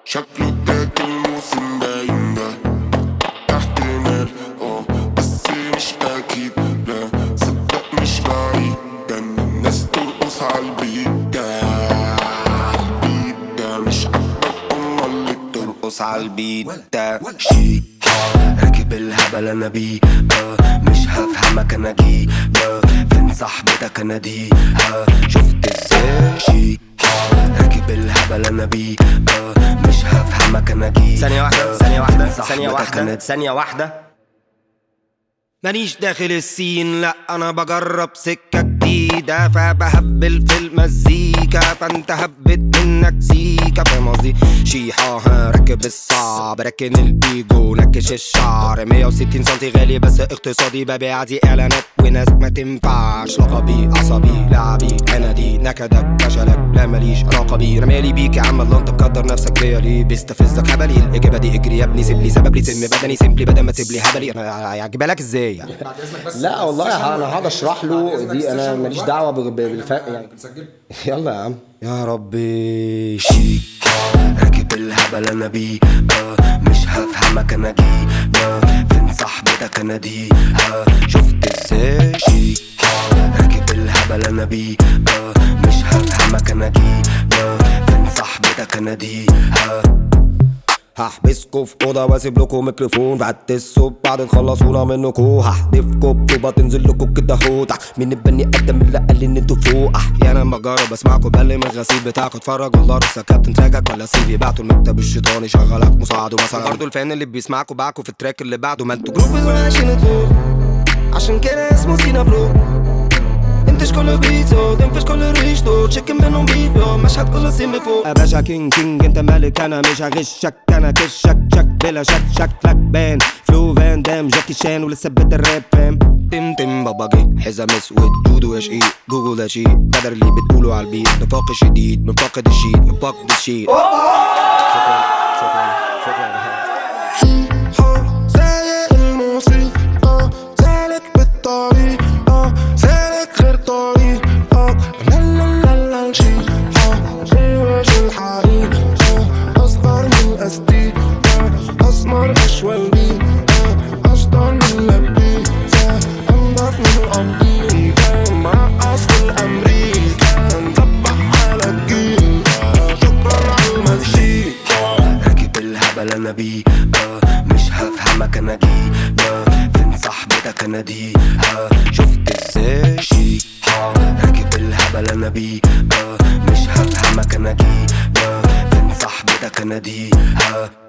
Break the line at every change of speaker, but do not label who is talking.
شكله اداك الموسم باين ده احتمال اه بس مش اكيد لا صدق مش بعيد كان الناس ترقص عالبيت ده عالبيت ده مش عاجبك امال اللي بترقص عالبيت ده
شي ها راكب الهبل انا بيه آه، مش هفهمك انا جي آه، فين صاحبتك انا دي ها شفت ازاي شي ها راكب الهبل انا بيه آه، مش هفهمك انا جي
ثانية واحدة
آه،
ثانية واحدة
فين
ثانية
صاحبتك أنا
واحدة
دي؟
ثانية واحدة مانيش داخل السين لا انا بجرب سكة جديدة فبهبل في المزيكا فانت هبت منك سيكا فاهم قصدي شيحة ها راكب الصعب راكن الايجو نكش الشعر 160 سنتي غالي بس اقتصادي ببيع دي اعلانات وناس ما تنفعش لقبي عصبي لعبي عنادي نكدك فشلك لا ماليش رقبي رمالي بيك يا عم الله انت مقدر نفسك ليا ليه بيستفزك هبلي الاجابه دي اجري يا ابني سيب لي سبب لي سم بدني سيمبلي بدل ما تسيب لي هبلي انا هجيبها لك ازاي يعني لا والله انا هقعد اشرح له دي انا ماليش دعوه بالف يعني يلا يا عم يا ربي
شي ها راكب الهبل انا بيه آه، مش هفهمك انا جي آه، فين صاحبتك انا دي ها شفت ازاي شي ها راكب الهبل انا بيه آه، مش هفهمك انا جي آه، فين صاحبتك انا دي ها
هحبسكوا في اوضه واسيب لكم ميكروفون بعتسوا بعد تخلصونا منكوا هحدفكوا بطوبه تنزل لكم كده هو تحت مين البني ادم اللي قال ان انتوا فوق احيانا بجرب اسمعكوا بل من الغسيل بتاعكوا اتفرج والله لسه كابتن تراكك ولا سيفي بعتوا المكتب الشيطاني شغلك مساعده مثلا برضه الفان اللي بيسمعكوا باعكوا في التراك اللي بعده ما انتوا جروب عايشين الدور عشان كده اسمه سينا برو انتش كل بيتو تنفش كل ريشتو تشيكن منهم بيفو مشهد كله سيم فوق يا باشا كينج كينج انت مالك انا مش هغشك انا كشك شك بلا شك شكلك بان فلو فان دام جاكي شان ولسه بدا الراب فام تم تم بابا جه حزام اسود جودو يا شقيق جوجل ده شيء قدر اللي بتقوله على البيت نفاق شديد من فاقد الشيء من فاقد الشيء شكرا شكرا شكرا
سايق الموسيقى سالك بالطريقة سالك غير طريقة لا لا لا لا شي شي وش الحقيقة أصغر من أستيكة أسمر أشول بيكا أشطر من لبيكا أنضف من أمريكا مرقص في الأمريكا نطبق على الجيل شكرا على المزيكا
راكب الهبل انا بيه آه، مش هفهمك انا جي آه، فين صاحبتك انا دي ها شفت ازاي شي ها راكب الهبل انا بيه آه، مش هفهمك انا جي آه، فين صاحبتك انا دي ها